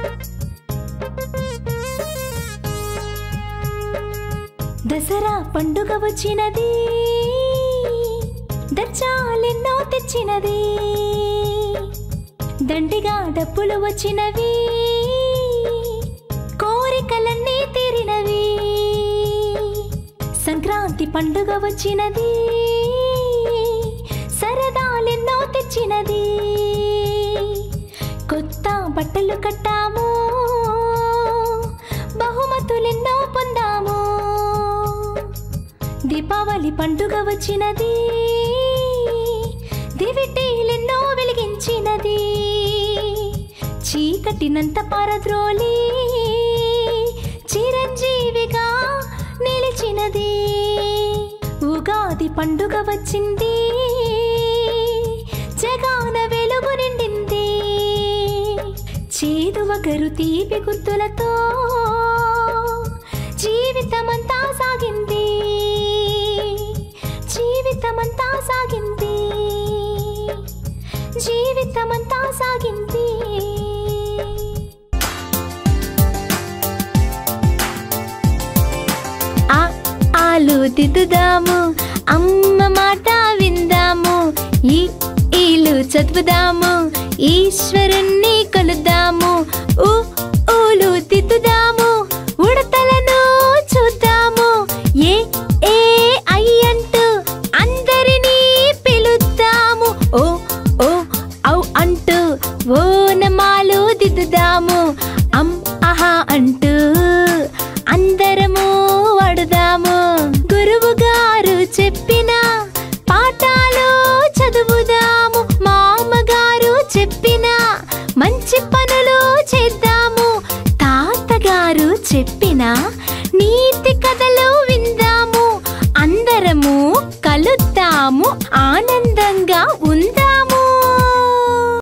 దసరా పండుగ వచ్చినది దచ్చాలెన్నో తెచ్చినది దండిగా డబ్బులు వచ్చినవి కోరికలన్నీ తీరినవి సంక్రాంతి పండుగ వచ్చినది సరదాలెన్నో తెచ్చినది కొత్త బట్టలు కట్టాము బహుమతులెన్నో పొందాము దీపావళి పండుగ వచ్చినది దివిటీలెన్నో వెలిగించినది చీకటినంత పారద్రోలి చిరంజీవిగా నిలిచినది ఉగాది పండుగ వచ్చింది జగాన వెలుగు నిండింది చేదు వగరు తీపి గుర్తులతో జీవితమంతా సాగింది జీవితమంతా సాగింది జీవితమంతా సాగింది ఆ ఆలు దిద్దుదాము అమ్మ మాట విందాము ఈ ఈలు చదువుదాము ఈశ్వరుణ్ణి కొలుద్దాము ఊ ఊలు దిద్దుదాము ఉడతలను చూద్దాము ఏ ఏ ఐ అంటూ అందరినీ పిలుద్దాము ఓ ఓ ఔ అంటూ ఓనమాలు దిద్దుదాము అం అహా అంటూ అందరము వాడుదాము గురువు గారు చెప్పిన పాఠాలు చదువుదాము మా అమ్మగారు చెప్పిన మంచి పనులు చేద్దాము తాతగారు చెప్పిన నీతి కథలు విందాము అందరము కలుద్దాము ఆనందంగా ఉందాము